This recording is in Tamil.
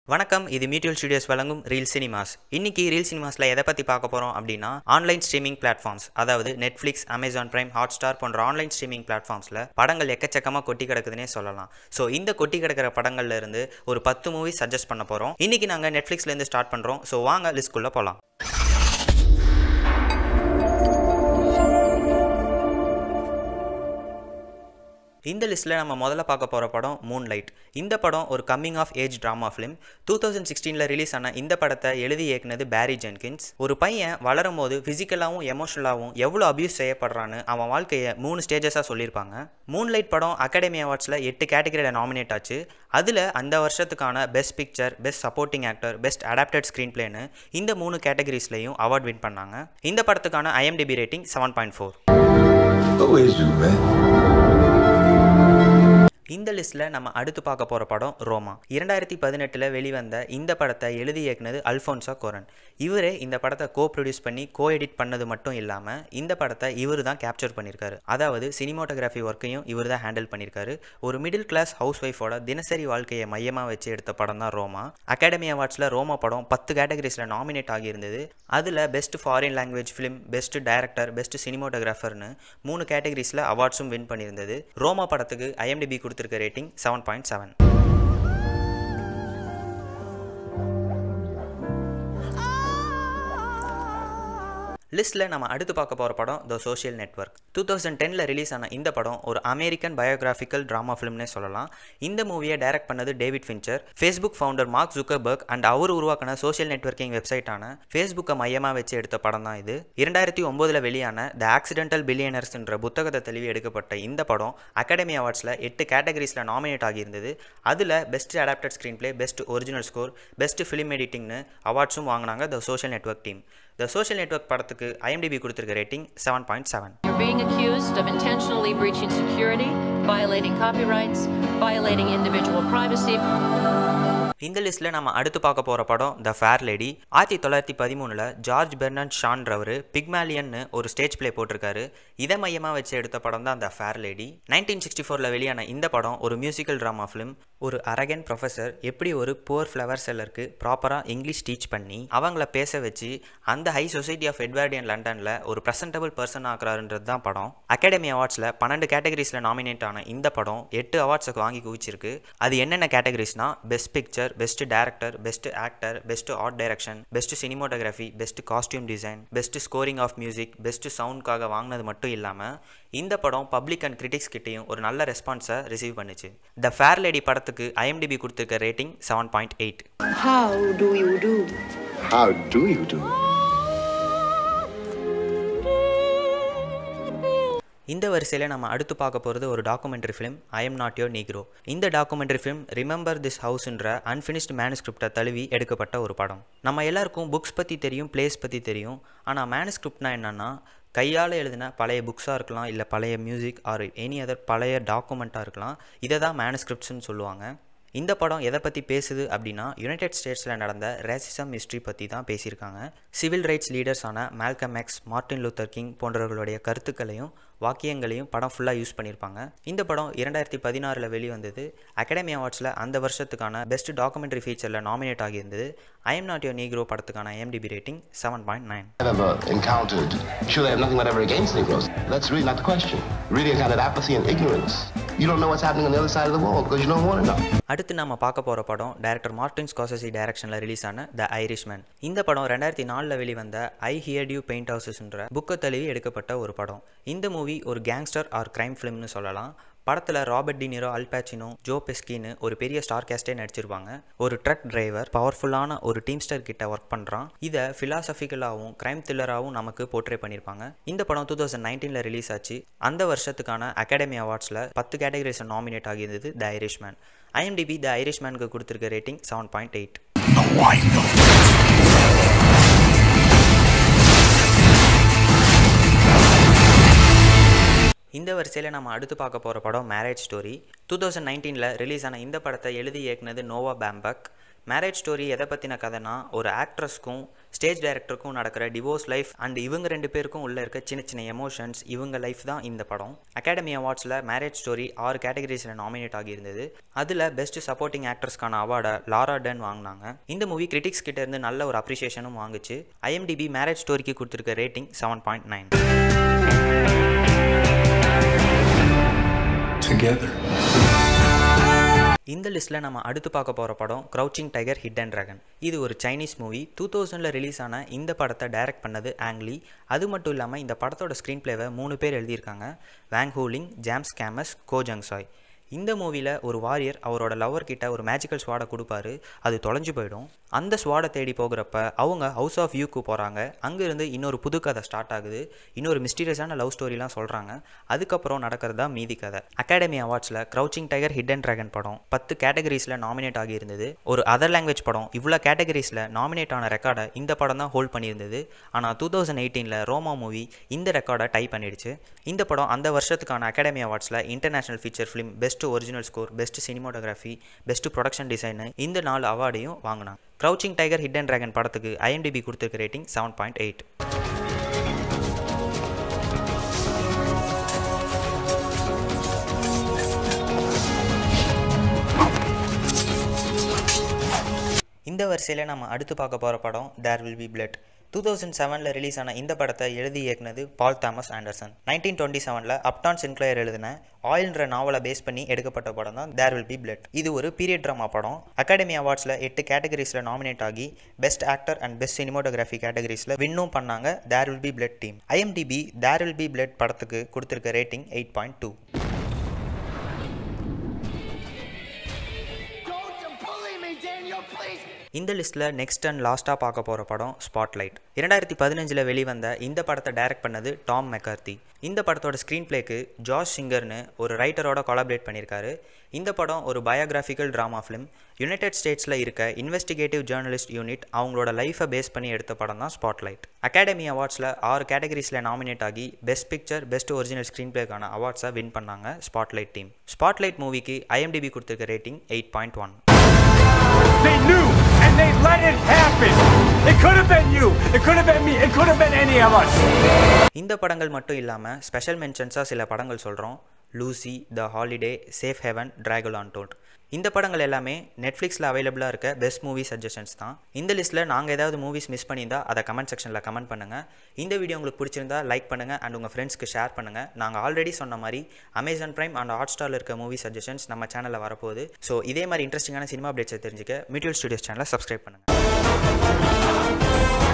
வணக்கம் இது மியூச்சுவல் ஸ்டுடியோஸ் வழங்கும் ரீல் சினிமாஸ் இன்னைக்கு ரீல் சினிமாஸில் எதை பற்றி பார்க்க போகிறோம் அப்படின்னா ஆன்லைன் ஸ்ட்ரீமிங் பிளாட்ஃபார்ம்ஸ் அதாவது Netflix Amazon prime Hotstar போன்ற ஆன்லைன் ஸ்ட்ரீமிங் பிளாட்ஃபார்ம்ஸில் படங்கள் எக்கச்சக்கமாக கொட்டி கிடக்குதுன்னே சொல்லலாம் ஸோ இந்த கொட்டி கிடக்கிற படங்கள்ல இருந்து ஒரு பத்து மூவி சஜஸ்ட் பண்ண போகிறோம் இன்னைக்கு நாங்கள் நெட்ஃப்ளிக்ஸ்லேருந்து ஸ்டார்ட் பண்ணுறோம் ஸோ வாங்க லிஸ்ட்குள்ளே போகலாம் இந்த லிஸ்ட்டில் நம்ம முதல்ல பார்க்க போகிற படம் மூன் லைட் இந்த படம் ஒரு coming of age drama film two thousand சிக்ஸ்டீனில் ரிலீஸ் ஆன இந்த படத்தை எழுதி இயக்குனது பேரி ஜென்கின்ஸ் ஒரு பையன் வளரும் போது ஃபிசிக்கலாகவும் எமோஷனலாகவும் எவ்வளோ அபியூஸ் செய்யப்படுறான்னு அவன் வாழ்க்கையை மூணு ஸ்டேஜஸாக சொல்லியிருப்பாங்க மூன் லைட் படம் அகாடமி அவார்ட்ஸில் எட்டு கேட்டகரியில் நாமினேட் ஆச்சு அதில் அந்த வருஷத்துக்கான best picture best supporting actor best adapted screen பிளேன்னு இந்த மூணு கேட்டகரிஸ்லையும் அவார்ட் வின் பண்ணாங்க இந்த படத்துக்கான IMDb rating seven point four Always do, man. இந்த லிஸ்ட்டில் நம்ம அடுத்து பார்க்க போகிற படம் ரோமா இரண்டாயிரத்தி பதினெட்டில் வெளிவந்த இந்த படத்தை எழுதி இயக்குனது அல்ஃபோன்சா கோரன் இவரே இந்த படத்தை கோ ப்ரொடியூஸ் பண்ணி கோ எடிட் பண்ணது மட்டும் இல்லாமல் இந்த படத்தை இவர் தான் கேப்சர் பண்ணியிருக்காரு அதாவது சினிமோட்டோகிராஃபி ஒர்க்கையும் இவர் தான் ஹேண்டில் பண்ணியிருக்காரு ஒரு மிடில் கிளாஸ் ஹவுஸ் ஒய்ஃபோட தினசரி வாழ்க்கையை மையமாக வச்சு எடுத்த படம் தான் ரோமா அகாடமி அவார்ட்ஸில் ரோமா படம் பத்து கேட்டகரிஸில் நாமினேட் ஆகியிருந்தது அதில் best foreign language film best director best சினிமோட்டோகிராஃபர்னு மூணு கேட்டகரிஸில் அவார்ட்ஸும் வின் பண்ணியிருந்தது ரோமா படத்துக்கு ஐஎம்டிபி கொடுத்துருக்க ரேட்டிங் செவன் பாயிண்ட் செவன் லிஸ்ட்டில் நம்ம அடுத்து பார்க்க போகிற படம் the social network two thousand டெனில் ரிலீஸ் ஆன இந்த படம் ஒரு அமெரிக்கன் பயோகிராஃபிக்கல் ட்ராமா ஃபிலிம்னே சொல்லலாம் இந்த மூவியை டைரக்ட் பண்ணது David Fincher Facebook founder Mark Zuckerberg and அவர் உருவாக்கின சோஷியல் நெட்வொர்க்கிங் வெப்சைட்டான ஃபேஸ்புக்கை மையமாக வச்சு எடுத்த படம் தான் இது இரண்டாயிரத்தி ஒம்போதில் வெளியான த ஆக்சிடென்டல் பில்லியனர்ஸ்ன்ற புத்தகத்தை தெளிவி எடுக்கப்பட்ட இந்த படம் அகாடமி அவார்ட்ஸில் எட்டு கேட்டகரிஸில் நாமினேட் ஆகியிருந்தது அதில் best adapted screenplay best original score best film எடிட்டிங்னு அவார்ட்ஸும் வாங்கினாங்க the social network team the social network படத்துக்கு ஐஎம்டிபி கொடுத்துருக்க rating seven point seven You're being accused of intentionally breaching security, violating copyrights, violating individual privacy. இந்த லிஸ்ட்டில் நம்ம அடுத்து பார்க்க போகிற படம் த ஃபேர் லேடி ஆயிரத்தி தொள்ளாயிரத்தி பதிமூணில் ஜார்ஜ் பெர்னன் ஷான்றவர் பிக்மேலியன்னு ஒரு ஸ்டேஜ் ப்ளே போட்டிருக்காரு இதை மையமாக வச்சு எடுத்த படம் தான் the fair lady nineteen sixty ஃபோரில் வெளியான இந்த படம் ஒரு மியூசிக்கல் ட்ராமா ஃபிலிம் ஒரு அரகன் ப்ரொஃபஸர் எப்படி ஒரு புவர் ஃப்ளவர் செல்லருக்கு ப்ராப்பராக இங்கிலீஷ் டீச் பண்ணி அவங்கள பேச வச்சு அந்த ஹை சொசைட்டி ஆஃப் எட்வர்டியன் லண்டனில் ஒரு ப்ரெசன்டபிள் பர்சன் ஆக்குறாருன்றது தான் படம் அகாடமி அவார்ட்ஸில் பன்னெண்டு கேட்டகரிஸில் நாமினேட் ஆன இந்த படம் எட்டு அவார்ட்ஸுக்கு வாங்கி குவிச்சிருக்கு அது என்னென்ன கேட்டகரிஸ்னா best picture best director best actor best art direction best cinematography best costume design best scoring of music best சவுண்ட்காக வாங்கினது மட்டும் இல்லாமல் இந்த படம் பப்ளிக் அண்ட் கிரிட்டிக்ஸ் கிட்டேயும் ஒரு நல்ல ரெஸ்பான்ஸை ரிசீவ் பண்ணுச்சு த ஃபேர் லேடி படத்துக்கு ஐஎம்டிபி கொடுத்துருக்க rating seven point eight How do you do? How do you do? இந்த வரிசையில் நம்ம அடுத்து பார்க்க போகிறது ஒரு documentary film I am not your negro இந்த டாக்குமெண்ட்ரி ஃபிலிம் ரிமெம்பர் திஸ் ஹவுஸ்ன்ற அன்ஃபினிஷ்ட் மேனுஸ்கிரிப்டை தழுவி எடுக்கப்பட்ட ஒரு படம் நம்ம எல்லாருக்கும் புக்ஸ் பற்றி தெரியும் பிளேஸ் பற்றி தெரியும் ஆனால் மேனுஸ்கிரிப்ட்னா என்னென்னா கையால் எழுதின பழைய புக்ஸாக இருக்கலாம் இல்லை பழைய மியூசிக் ஆர் எனி அதர் பழைய டாக்குமெண்ட்டாக இருக்கலாம் இதை தான் மேனுஸ்கிரிப்ட்ஸ்னு சொல்லுவாங்க இந்த படம் எதை பற்றி பேசுது அப்படின்னா யுனைடெட் ஸ்டேட்ஸில் நடந்த ரேசிசம் ஹிஸ்ட்ரி பற்றி தான் பேசியிருக்காங்க சிவில் ரைட்ஸ் லீடர்ஸான Malcolm X Martin Luther King போன்றவர்களுடைய கருத்துக்களையும் வாக்கியங்களையும் படம் ஃபுல்லாக யூஸ் பண்ணியிருப்பாங்க இந்த படம் இரண்டாயிரத்தி பதினாறில் வெளிவந்தது அகாடமி அவார்ட்ஸில் அந்த வருஷத்துக்கான பெஸ்ட் டாக்குமெண்ட்ரி ஃபீச்சரில் நாமினேட் ஆகியிருந்தது I am not your negro படத்துக்கான IMDb rating seven point nine I've ever encountered. Sure, they have nothing whatever against Negroes. That's really not the question. Really, a kind of apathy and ignorance. You don't know what's happening on the other side of the wall because you don't want to know. அடுத்து நம்ம பார்க்க போகிற படம் டைரக்டர் மார்டின் ஸ்காசசி டைரக்ஷனில் ரிலீஸ் ஆன த ஐரிஷ்மேன் இந்த படம் ரெண்டாயிரத்தி நாலில் வெளிவந்த ஐ ஹியர் யூ பெயிண்ட் ஹவுசஸ்ன்ற புக்கை தழுவி எடுக்கப்பட்ட ஒரு படம் இந்த மூவி ஒரு கேங்ஸ்டர் ஆர் கிரைம் ஃபிலிம்னு சொல்லலாம் படத்தில் ராபர்ட் டினிரோ அல்பாச்சினோ ஜோ பெஸ்கின்னு ஒரு பெரிய ஸ்டார் கேஸ்டே நடிச்சிருப்பாங்க ஒரு ட்ரக் டிரைவர் பவர்ஃபுல்லான ஒரு டீம்ஸ்டர் கிட்ட ஒர்க் பண்ணுறான் இதை ஃபிலாசபிக்கலாகவும் கிரைம் த்ரில்லராகவும் நமக்கு போர்ட்ரே பண்ணியிருப்பாங்க இந்த படம் டூ தௌசண்ட் நைன்டீனில் ரிலீஸ் ஆச்சு அந்த வருஷத்துக்கான அகாடமி அவார்ட்ஸில் பத்து கேட்டகரிஸ் நாமினேட் ஆகியிருந்தது த ஐரிஷ்மேன் ஐஎம்டிபி த ஐரிஷ்மேனுக்கு கொடுத்துருக்க ரேட்டிங் செவன் பாயிண்ட் எயிட் இந்த வரிசையில் நம்ம அடுத்து பார்க்க போகிற படம் மேரேஜ் ஸ்டோரி டூ தௌசண்ட் நைன்டீனில் ரிலீஸ் ஆன இந்த படத்தை எழுதி இயக்குனது நோவா பேம்பக் மேரேஜ் ஸ்டோரி எதை பற்றின கதைனா ஒரு ஆக்ட்ரஸ்க்கும் ஸ்டேஜ் டைரக்டருக்கும் நடக்கிற டிவோர்ஸ் லைஃப் அண்ட் இவங்க ரெண்டு பேருக்கும் உள்ள இருக்க சின்ன சின்ன எமோஷன்ஸ் இவங்க லைஃப் தான் இந்த படம் அகாடமி அவார்ட்ஸில் மேரேஜ் ஸ்டோரி ஆறு கேட்டகரிஸில் நாமினேட் ஆகியிருந்தது அதில் பெஸ்ட் சப்போர்ட்டிங் ஆக்ட்ரஸ்க்கான அவார்டை லாரா டன் வாங்கினாங்க இந்த மூவி கிரிட்டிக்ஸ் கிட்ட இருந்து நல்ல ஒரு அப்ரிசியேஷனும் வாங்குச்சு ஐஎம்டிபி மேரேஜ் ஸ்டோரிக்கு கொடுத்துருக்க rating seven point nine Together. இந்த லிஸ்ட்டில் நம்ம அடுத்து பார்க்க போகிற படம் crouching tiger hidden dragon இது ஒரு சைனீஸ் மூவி டூ தௌசண்டில் ரிலீஸ் ஆன இந்த படத்தை டைரக்ட் பண்ணது ஆங்லி அது மட்டும் இல்லாமல் இந்த படத்தோட ஸ்க்ரீன் பிளேவை மூணு பேர் எழுதியிருக்காங்க வேங் ஹூலிங் ஜாம்ஸ் கேமஸ் கோ ஜங்சாய் இந்த மூவியில் ஒரு வாரியர் அவரோட லவர் கிட்ட ஒரு மேஜிக்கல் ஸ்வாடை கொடுப்பாரு அது தொலைஞ்சு போயிடும் அந்த ஸ்வாடை தேடி போகிறப்ப அவங்க ஹவுஸ் ஆஃப் யூக்கு போகிறாங்க அங்கேருந்து இன்னொரு புது கதை ஸ்டார்ட் ஆகுது இன்னொரு மிஸ்டீரியஸான லவ் ஸ்டோரிலாம் சொல்கிறாங்க அதுக்கப்புறம் நடக்கிறது தான் மீதி கதை அகாடமி அவார்ட்ஸில் க்ரௌச்சிங் டைகர் ஹிடன் ட்ராகன் படம் பத்து கேட்டகரிஸில் நாமினேட் ஆகியிருந்தது ஒரு அதர் லாங்குவேஜ் படம் இவ்வளோ கேட்டகரிஸில் நாமினேட் ஆன ரெக்கார்டை இந்த படம் தான் ஹோல்ட் பண்ணியிருந்தது ஆனால் டூ தௌசண்ட் எயிட்டீனில் ரோமா மூவி இந்த ரெக்கார்டை டை பண்ணிடுச்சு இந்த படம் அந்த வருஷத்துக்கான அகாடமி அவார்ட்ஸில் international feature film best original score best cinematography best production design இந்த நாலு அவார்டையும் வாங்கினாங்க crouching tiger hidden dragon படத்துக்கு ஐஎம்டிபி கொடுத்துருக்க ரேட்டிங் செவன் பாயிண்ட் எயிட் இந்த வரிசையில் நம்ம அடுத்து பார்க்க போகிற படம் there will be blood two thousand செவனில் ரிலீஸ் ஆன இந்த படத்தை எழுதி இயக்குனது Paul Thomas Anderson nineteen twenty செவனில் அப்டான் சின்க்ளையர் எழுதின ஆயில்ன்ற நாவலை பேஸ் பண்ணி எடுக்கப்பட்ட படம் தான் தேர் வில் பி பிளட் இது ஒரு பீரியட் ட்ராமா படம் அகாடமி அவார்ட்ஸில் எட்டு கேட்டகரிஸில் நாமினேட் ஆகி best actor and best cinematography கேட்டகரிஸில் வின்னும் பண்ணாங்க there will be blood team IMDb there will be blood படத்துக்கு கொடுத்துருக்க ரேட்டிங் எயிட் பாயிண்ட் டூ இந்த லிஸ்ட்டில் நெக்ஸ்ட் அண்ட் லாஸ்ட்டாக பார்க்க போகிற படம் ஸ்பாட்லைட் இரண்டாயிரத்தி பதினஞ்சில் வெளிவந்த இந்த படத்தை டைரக்ட் பண்ணது டாம் மெக்கார்த்தி இந்த படத்தோட ஸ்க்ரீன் பிளேக்கு ஜார்ஜ் சிங்கர்னு ஒரு ரைட்டரோட கொலாபரேட் பண்ணியிருக்காரு இந்த படம் ஒரு பயோகிராஃபிக்கல் ட்ராமா ஃபிலிம் யுனைடெட் ஸ்டேட்ஸில் இருக்க இன்வெஸ்டிகேட்டிவ் ஜேர்னலிஸ்ட் யூனிட் அவங்களோட லைஃபை பேஸ் பண்ணி எடுத்த படம் தான் ஸ்பாட்லைட் அகாடமி அவார்ட்ஸில் ஆறு கேட்டகரிஸில் நாமினேட் ஆகி பெஸ்ட் பிக்சர் பெஸ்ட் ஒரிஜினல் ஸ்க்ரீன் பிளேக்கான அவார்ட்ஸை வின் பண்ணாங்க ஸ்பாட்லைட் டீம் ஸ்பாட்லைட் மூவிக்கு ஐஎம்டிபி கொடுத்துருக்க rating eight point one They knew, and they let it happen. It could have been you. It could have been me. It could have been any of us. இந்த படங்கள் மட்டும் இல்லாமல் ஸ்பெஷல் மென்ஷன்ஸாக சில படங்கள் சொல்கிறோம் Lucy the holiday safe haven Dracula Untold இந்த படங்கள் எல்லாமே நெட்ஃப்ளிக்ஸில் அவைலபிளாக இருக்க பெஸ்ட் மூவி சஜஷன்ஸ் தான் இந்த லிஸ்ட்டில் நாங்கள் ஏதாவது மூவிஸ் மிஸ் பண்ணியிருந்தா அதை கமெண்ட் செக்ஷனில் கமெண்ட் பண்ணுங்கள் இந்த வீடியோ உங்களுக்கு பிடிச்சிருந்தா லைக் பண்ணுங்கள் அண்ட் உங்கள் ஃப்ரெண்ட்ஸ்க்கு ஷேர் பண்ணுங்கள் நாங்கள் ஆல்ரெடி சொன்ன மாதிரி அமேசான் பிரைம் அண்ட் ஹாட் ஸ்டாரில் இருக்க மூவி சஜஷன்ஸ் நம்ம சேனலில் வரப்போகுது ஸோ இதே மாதிரி இன்ட்ரெஸ்டிங்கான சினிமா அப்டேட்ஸை தெரிஞ்சுக்க மீட்டியல் ஸ்டுடியோஸ் சேனலை சப்ஸ்கிரைப் பண்ணுங்கள்